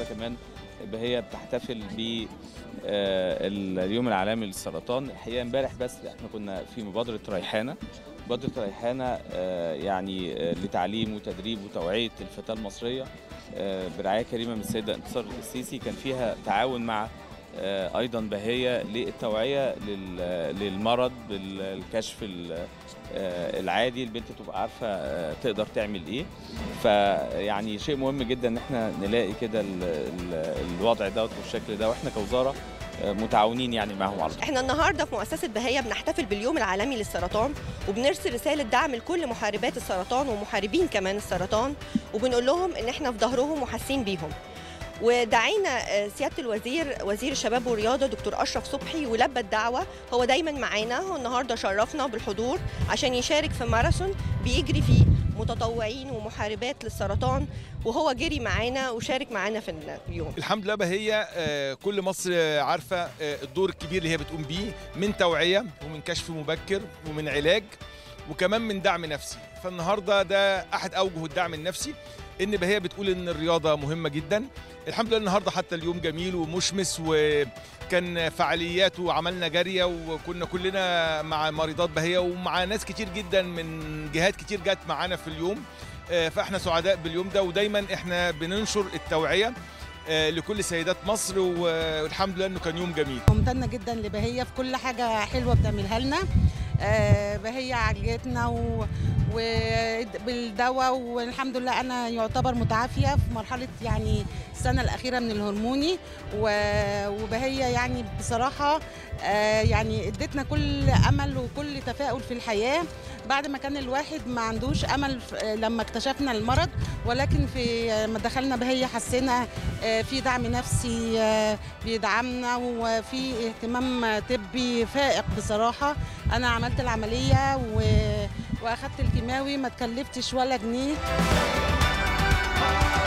النهارده كمان هي بتحتفل ب آه، اليوم العالمي للسرطان الحقيقه امبارح بس احنا كنا في مبادره ريحانه مبادره ريحانه آه، يعني آه، لتعليم وتدريب وتوعيه الفتاه المصريه آه، برعايه كريمه من السيده انتصار السيسي كان فيها تعاون مع آه، ايضا بهيه للتوعيه لل- للمرض بالكشف ال- آه، العادي البنت تبقى عارفه آه، تقدر تعمل ايه فيعني شيء مهم جدا ان احنا نلاقي كده ال- ال- الوضع دوت والشكل ده واحنا كوزاره آه، متعاونين يعني معهم على طول احنا النهارده في مؤسسه بهيه بنحتفل باليوم العالمي للسرطان وبنرسل رساله دعم لكل محاربات السرطان ومحاربين كمان السرطان وبنقول لهم ان احنا في ظهرهم وحاسين بيهم ودعينا آه، سياده الوزير وزير الشباب والرياضه دكتور اشرف صبحي ولبى الدعوه هو دايما معانا هو النهارده شرفنا بالحضور عشان يشارك في ماراثون بيجري فيه متطوعين ومحاربات للسرطان وهو جري معانا وشارك معانا في اليوم الحمد لله هي كل مصر آه، عارفه آه، الدور الكبير اللي هي بتقوم بيه من توعيه ومن كشف مبكر ومن علاج وكمان من دعم نفسي فالنهارده ده احد اوجه الدعم النفسي ان بهي بتقول ان الرياضه مهمه جدا الحمد لله النهارده حتى اليوم جميل ومشمس وكان فعاليات وعملنا جاريه وكنا كلنا مع مريضات بهيه ومع ناس كتير جدا من جهات كتير جت معانا في اليوم آه، فاحنا سعداء باليوم ده ودايما احنا بننشر التوعيه آه، لكل سيدات مصر والحمد لله انه كان يوم جميل ممتنة جدا لبهية في كل حاجة حلوة بتعملها لنا آه، بهية عالجتنا و... وبالدواء والحمد لله أنا يعتبر متعافية في مرحلة يعني السنة الأخيرة من الهرموني و... وبهية يعني بصراحة آه، يعني ادتنا كل أمل وكل تفاؤل في الحياة بعد ما كان الواحد ما عندوش أمل في- لما اكتشفنا المرض ولكن في ما دخلنا بهية حسينا آه، في دعم نفسي آه، بيدعمنا وفي اهتمام طبي فائق بصراحة أنا عملت العملية و... وأخدت الكيماوي ما تكلفتش ولا جنيه